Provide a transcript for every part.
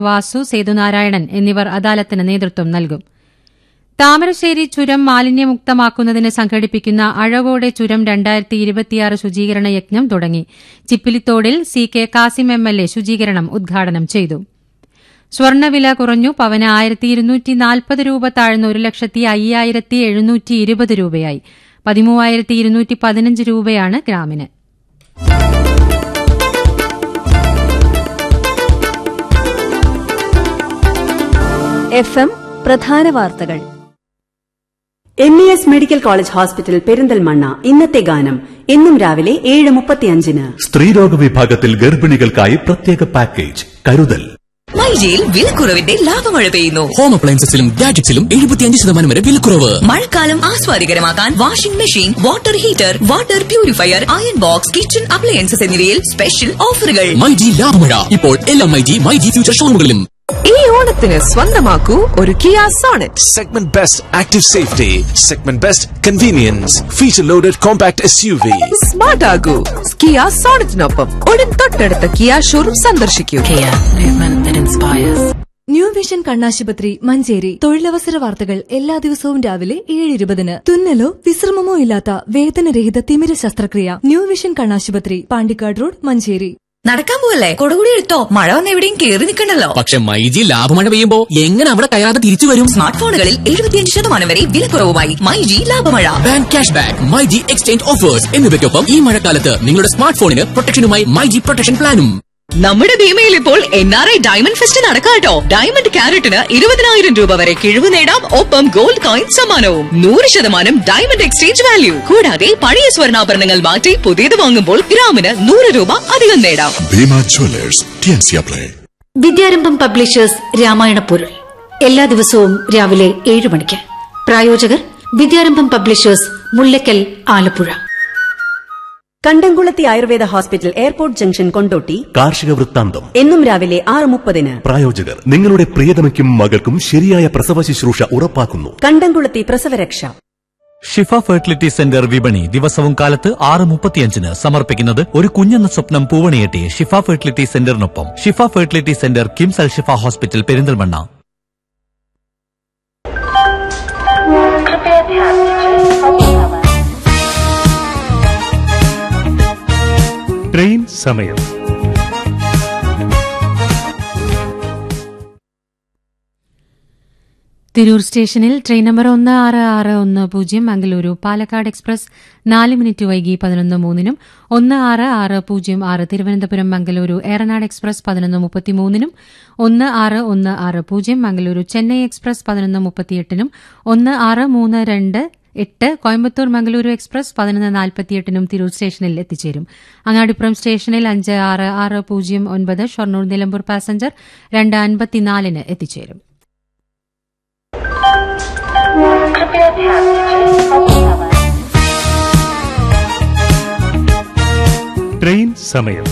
വാസു സേതുനാരായണൻ എന്നിവർ അദാലത്തിന് നേതൃത്വം നൽകും താമരശ്ശേരി ചുരം മാലിന്യമുക്തമാക്കുന്നതിന് സംഘടിപ്പിക്കുന്ന അഴകോടെ ചുരം രണ്ടായിരത്തി ഇരുപത്തിയാറ് ശുചീകരണ യജ്ഞം തുടങ്ങി ചിപ്പിലിത്തോടിൽ C K Kasim M L A ശുചീകരണം ഉദ്ഘാടനം ചെയ്തു സ്വർണ്ണവില കുറഞ്ഞു പവന് ആയിരത്തി ഇരുന്നൂറ്റി നാൽപ്പത് രൂപ താഴ്ന്ന് ഒരു ലക്ഷത്തി അയ്യായിരത്തി എഴുന്നൂറ്റി ഇരുപത് രൂപയായി പതിമൂവായിരത്തി ഇരുന്നൂറ്റി പതിനഞ്ച് രൂപയാണ് ഗ്രാമിന് എഫ് എം പ്രധാന വാർത്തകൾ M E S medical college hospital Perinthalmanna ഇന്നത്തെ ഗാനം എന്നും രാവിലെ ഏഴ് മുപ്പത്തിയഞ്ചിന് സ്ത്രീരോഗ വിഭാഗത്തിൽ ഗർഭിണികൾക്കായി പ്രത്യേക പാക്കേജ് കരുതൽ മൈജിയിൽ വിലക്കുറവിന്റെ ലാഭമഴ പെയ്യുന്നു ഹോം അപ്ലയൻസസിലും ഗാഡ്ജറ്റ്സിലും എഴുപത്തിയഞ്ച് ശതമാനം വരെ വിലക്കുറവ് മഴക്കാലം ആസ്വാദികരമാക്കാൻ washing machine water heater water purifier iron box kitchen appliances എന്നിവയിൽ സ്പെഷ്യൽ ഓഫറുകൾ മൈജി ലാഭമഴ ഇപ്പോൾ എല്ലാ മൈജി മൈജി ഫ്യൂച്ചർ ഷോറൂമുകളിലും ഈ ഓണത്തിന് സ്വന്തമാക്കൂ ഒരു Kia Sonet Segment Best Active Safety, Segment Best Convenience, Feature Loaded Compact SUV. Smart ആകൂ കിയ സോണറ്റിനൊപ്പം ഉടൻ തൊട്ടടുത്ത കിയ ഷോറൂം സന്ദർശിക്കൂ ന്യൂ വിഷൻ കണ്ണാശുപത്രി മഞ്ചേരി തൊഴിലവസര വാർത്തകൾ എല്ലാ ദിവസവും രാവിലെ ഏഴ് ഇരുപതിന് തുന്നലോ വിശ്രമമോ ഇല്ലാത്ത വേദനരഹിത തിമിര ശസ്ത്രക്രിയ ന്യൂ വിഷൻ കണ്ണാശുപത്രി പാണ്ടിക്കാട് റോഡ് മഞ്ചേരി നടക്കാൻ പോവല്ലേ കൊടുകൂടി എടുത്തോ മഴ വന്ന് എവിടെയും കേറി നിൽക്കണ്ടല്ലോ പക്ഷെ മൈജി ലാഭമഴ പെയ്യുമ്പോ എങ്ങനെ അവിടെ കയറാതെ തിരിച്ചു വരും സ്മാർട്ട് ഫോണുകളിൽ എഴുപത്തിയഞ്ച് ശതമാനം വരെ വിലക്കുറവുമായി മൈജി ലാഭമഴ bank cash back myG exchange offers എന്നിവയ്ക്കൊപ്പം ഈ മഴക്കാലത്ത് നിങ്ങളുടെ സ്മാർട്ട് ഫോണിന് പ്രൊട്ടക്ഷനുമായി മൈജി പ്രൊട്ടക്ഷൻ പ്ലാനും നമ്മുടെ ഭീമയിൽ ഇപ്പോൾ N R I diamond fest നടക്കാട്ടോ ഡയമണ്ട് ക്യാരറ്റിന് ഇരുപതിനായിരം രൂപ വരെ കിഴിവ് നേടാം ഒപ്പം ഗോൾഡ് കോയിൻ സമ്മാനവും നൂറ് ശതമാനം ഡയമണ്ട് എക്സ്ചേഞ്ച് വാല്യൂ കൂടാതെ പഴയ സ്വർണ്ണാഭരണങ്ങൾ മാറ്റി പുതിയത് വാങ്ങുമ്പോൾ ഗ്രാമിന് നൂറ് രൂപ അധികം നേടാം ഭീമ ജ്വല്ലേഴ്സ് ടിയൻസിയ പ്ലേ വിദ്യാരംഭം പബ്ലിഷേഴ്സ് രാമായണ പൊരുൾ എല്ലാ ദിവസവും രാവിലെ ഏഴ് മണിക്ക് പ്രായോജകർ വിദ്യാരംഭം publishers Mullakkal Alappuzha Kandamkulathy Ayurveda hospital airport junction Kondotty കാർഷിക വൃത്താന്തം എന്നും രാവിലെ ആറ് മുപ്പതിന് പ്രായോജകർ നിങ്ങളുടെ പ്രിയതമയ്ക്കും മകൾക്കും ശരിയായ പ്രസവ ശുശ്രൂഷ ഉറപ്പാക്കുന്നു കണ്ടംകുളത്തി പ്രസവരക്ഷ ഷിഫ ഫെർട്ടിലിറ്റി സെന്റർ വിപണി ദിവസവും കാലത്ത് ആറ് മുപ്പത്തിയഞ്ചിന് സമർപ്പിക്കുന്നത് ഒരു കുഞ്ഞെന്ന സ്വപ്നം പൂവണിയെട്ടി ഷിഫ ഫെർട്ടിലിറ്റി സെന്ററിനൊപ്പം Shifa fertility centre KIMS Al Shifa hospital Perinthalmanna train സമയം തിരൂർ സ്റ്റേഷനിൽ ട്രെയിൻ നമ്പർ ഒന്ന് ആറ് ആറ് ഒന്ന് പൂജ്യം മംഗലൂരു പാലക്കാട് എക്സ്പ്രസ് നാല് മിനിറ്റ് വൈകി പതിനൊന്ന് മൂന്നിനും ഒന്ന് ആറ് ആറ് പൂജ്യം ആറ് തിരുവനന്തപുരം മംഗലൂരു ഏറനാട് എക്സ്പ്രസ് പതിനൊന്ന് മുപ്പത്തിമൂന്നിനും ഒന്ന് ആറ് ഒന്ന് ആറ് പൂജ്യം മംഗലൂരു ചെന്നൈ എക്സ്പ്രസ് പതിനൊന്ന് മുപ്പത്തിയെട്ടിനും ഒന്ന് ആറ് മൂന്ന് രണ്ട് എട്ട് കോയമ്പത്തൂർ മംഗലൂരു എക്സ്പ്രസ് പതിനൊന്ന് നാൽപ്പത്തിയെട്ടിനും തിരൂർ സ്റ്റേഷനിൽ എത്തിച്ചേരും അങ്ങാടിപ്പുറം സ്റ്റേഷനിൽ അഞ്ച് ആറ് ആറ് പൂജ്യം ഒൻപത് ഷൊർണൂർ നിലമ്പൂർ പാസഞ്ചർ രണ്ട് അൻപത്തിനാലിന് എത്തിച്ചേരും ട്രെയിൻ സമയം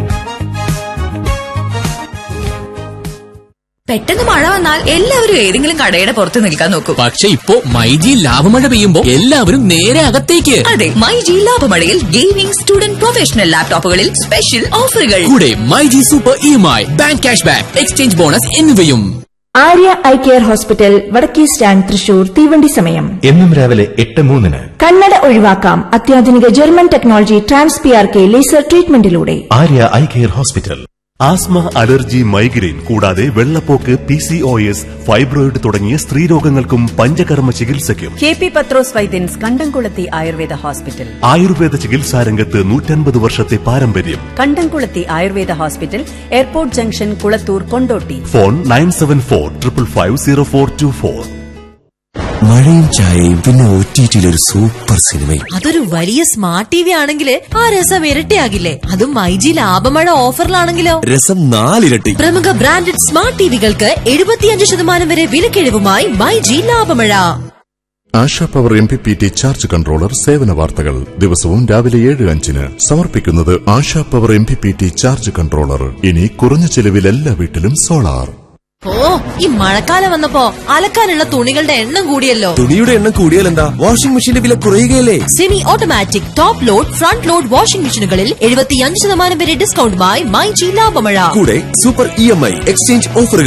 പെട്ടെന്ന് മഴ വന്നാൽ എല്ലാവരും ഏതെങ്കിലും കടയുടെ പുറത്ത് നിൽക്കാൻ നോക്കും പക്ഷെ ഇപ്പോ മൈജി ലാഭമഴ പെയ്യുമ്പോ എല്ലാവരും നേരെ അകത്തേക്ക് അതെ മൈജി ലാഭമഴയിൽ ഗെയിമിംഗ് സ്റ്റുഡന്റ് പ്രൊഫഷണൽ ലാപ്ടോപ്പുകളിൽ സ്പെഷ്യൽ ഓഫറുകൾ കൂടെ myG super E M I bank cash back exchange bonus എന്നിവയും ആര്യ ഐ കെയർ ഹോസ്പിറ്റൽ വടക്കേ സ്റ്റാൻഡ് തൃശൂർ തീവണ്ടി സമയം എന്നും രാവിലെ എട്ട് മൂന്നിന് കണ്ണട ഒഴിവാക്കാം അത്യാധുനിക German technology trans P R K laser ട്രീറ്റ്മെന്റിലൂടെ Arya eye care hospital asthma allergy migraine കൂടാതെ വെള്ളപ്പോക്ക് P C O S fibroid തുടങ്ങിയ സ്ത്രീരോഗങ്ങൾക്കും പഞ്ചകർമ്മ ചികിത്സയ്ക്കും കെ പി പത്രോസ് വൈദ്യൻസ് കണ്ടംകുളത്തി ആയുർവേദ ഹോസ്പിറ്റൽ ആയുർവേദ ചികിത്സാ രംഗത്ത് നൂറ്റൻപത് വർഷത്തെ പാരമ്പര്യം Kandamkulathy Ayurveda hospital airport junction Kulathur Kondotty phone nine seven four triple five zero four two four മഴയും ചായയും പിന്നെ ഒ ടി ഒരു സൂപ്പർ സിനിമയും അതൊരു വലിയ സ്മാർട്ട് ടി വി ആണെങ്കിൽ ആ രസം ഇരട്ടിയാകില്ലേ അതും മൈജി ലാഭമഴ ഓഫറിലാണെങ്കിലോ രസം നാലിരട്ടി പ്രമുഖ ബ്രാൻഡഡ് സ്മാർട്ട് ടിവികൾക്ക് എഴുപത്തിയഞ്ച് ശതമാനം വരെ വിലക്കിഴിവുമായി മൈജി ലാഭമഴ Asha power M P P T charge controller സേവന വാർത്തകൾ ദിവസവും രാവിലെ ഏഴ് അഞ്ചിന് സമർപ്പിക്കുന്നത് Asha power M P P T charge controller ഇനി കുറഞ്ഞ ചെലവിൽ എല്ലാ വീട്ടിലും സോളാർ ഓ ഈ മഴക്കാലം വന്നപ്പോ അലക്കാനുള്ള തുണികളുടെ എണ്ണം കൂടിയല്ലോ തുണിയുടെ എണ്ണം കൂടിയാൽ എന്താ വാഷിംഗ് മെഷീന്റെ വില കുറയുകയല്ലേ semi automatic top load front load washing മെഷീനുകളിൽ എഴുപത്തിയഞ്ച് ശതമാനം വരെ ഡിസ്കൗണ്ടുമായി മൈ ജി ലാഭമഴ കൂടെ super E M I exchange ഓഫറുകൾ